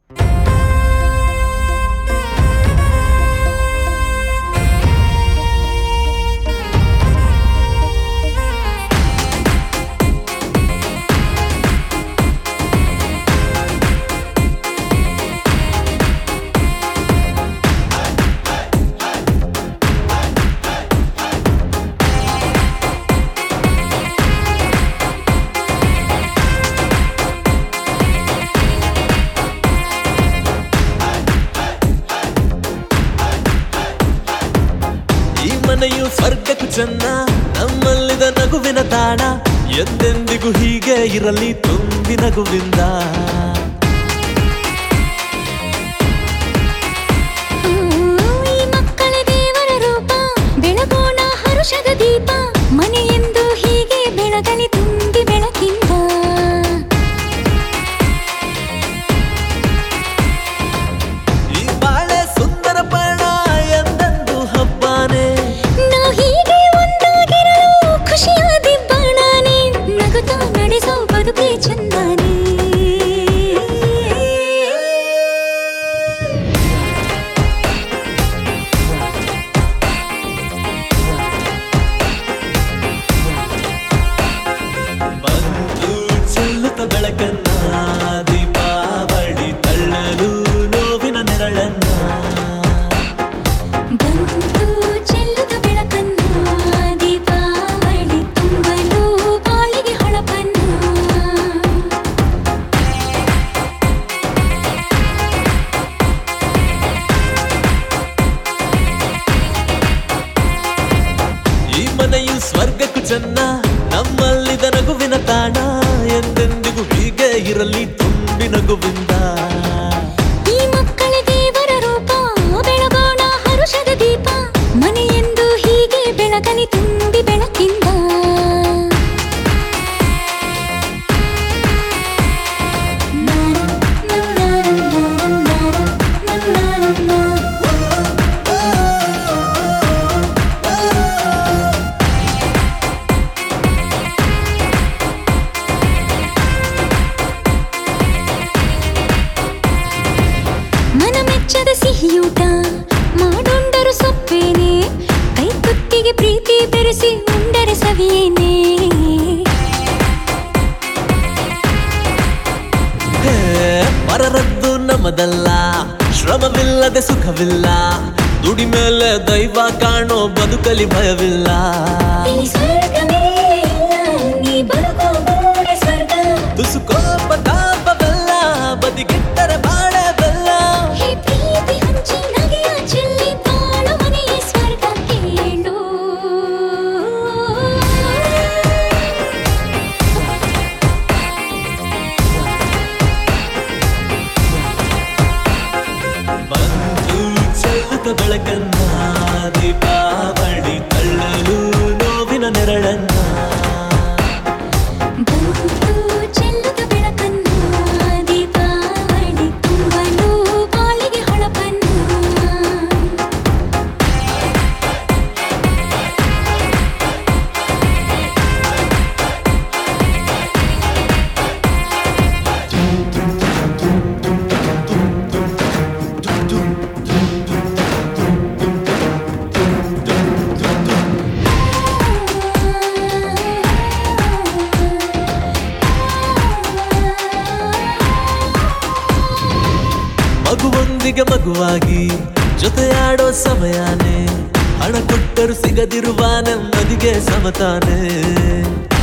ಈ ಮನೆಯು ಸ್ವರ್ಗಕ್ಕೂ ಚೆನ್ನ ನಮ್ಮಲ್ಲಿದ ನಗುವಿನ ತಾಣ ಎಂದೆಂದಿಗೂ ಹೀಗೆ ಇರಲಿ ತುಂಬಿ ನಗುವಿಂದ ಈ ಮಕ್ಕಳ ದೇವರ ರೂಪ ಬೆಳಗೋಣ ಹರುಷದ ದೀಪ ಮನೆಯೆಂದು ಹೀಗೆ ಬೆಳಗಲಿ ತುಂಬಿ ಬೆಳಕಿಂದ ಈ ಬಾಳೆ ಸುಂದರ ಪಯಣ ಎಂದೆಂದು ಹಬ್ಬಾನೆ ನಾವು ಹೀಗೆ ಒಂದಾಗಿರಲು ಖುಷಿಯಾದಿಬ್ಬಾಣಾನೆ ನಗುತ್ತಾ ನಡೆಸೋ ಬದುಕೇ ಚಂದಾನೆ ಬಂದು ಚೆಲ್ಲುತ್ತ ಬೆಳಕನ್ನ ದೀಪಾವಳಿ ತಳ್ಳಲು ನೋವಿನ ನೆರಳನ್ನ ಬಂತು ಚೆಲ್ಲುತ್ತ ಬೆಳಕನ್ನ ದೀಪಾವಳಿ ತುಂಬಲು ಬಾಳಿಗೆ ಹೊಳಪನ್ನ ಈ ಮನೆಯು ಸ್ವರ್ಗಕ್ಕೂ ಚೆನ್ನ ನಮ್ಮಲ್ಲಿದ ನಗುವಿನ ತಾಣ ಎಂದೆಂದಿಗೂ ಹೀಗೆ ಇರಲಿ ತುಂಬಿ ನಗುವಿಂದ ಈ ಮಕ್ಕಳ ದೇವರ ರೂಪ ಬೆಳಗೋಣ ಹರುಷದ ದೀಪ ಮನೆಯೆಂದು ಹೀಗೆ ಬೆಳಗಲಿ ತುಂಬಿ ಬೆಳಕಿಂದ ಮನ ಮೆಚ್ಚದ ಸಿಹಿಯೂಟ ಮಾಡುಂಡರು ಸೊಪ್ಪೇನೆ ಕೈ ಕುತ್ತಿಗೆ ಪ್ರೀತಿ ಬೆರೆಸಿ ಉಂಡರೆ ಸವಿಯೇನೆ ಹೇ, ಪರರದ್ದು ನಮ್ಮದಲ್ಲ ಶ್ರಮವಿಲ್ಲದೆ ಸುಖವಿಲ್ಲ ದುಡಿ ಮೇಲೆ ದೈವ ಕಾಣೋ ಬದುಕಲಿ ಭಯವಿಲ್ಲ ಈ ಸ್ವರ್ಗವೇ ಇಲ್ಲ, ನೀ ಬದುಕೋ ಗೋಡೆ ಸ್ವರ್ಗ ತುಸು ಕೋಪ ತಾಪವೆಲ್ಲ ಬದಿಗಿಟ್ಟರೆ ಬಾಳೆ ಬೆಲ್ಲ ಹೇ ಪ್ರೀತಿ ಹಂಚಿ ನಗೆಯ ಚೆಲ್ಲಿ ಬಾಳು ಮನೆಯ ಸ್ವರ್ಗ ಕೇಳು ಬಂದು ಚೆಲ್ಲುತ್ತ ಬೆಳಕನ್ನ ದೀಪಾವಳಿ ತಳ್ಳಲು ನೋವಿನ ನೆರಳನ್ನ ಬಂತು ಚೆಲ್ಲುತ್ತ ಬೆಳಕನ್ನ ದೀಪಾವಳಿ ತುಂಬಲು ಬಾಳಿಗೆ ಹೊಳಪನ್ನ ಮಗುವೊಂದಿಗೆ ಮಗುವಾಗಿ ಜೊತೆಯಾಡೋ ಸಮಯನೇ ಹಣ ಕೊಟ್ಟರು ಸಿಗದಿರುವ ನೆಮ್ಮದಿಗೆ ಸಮತಾನೆ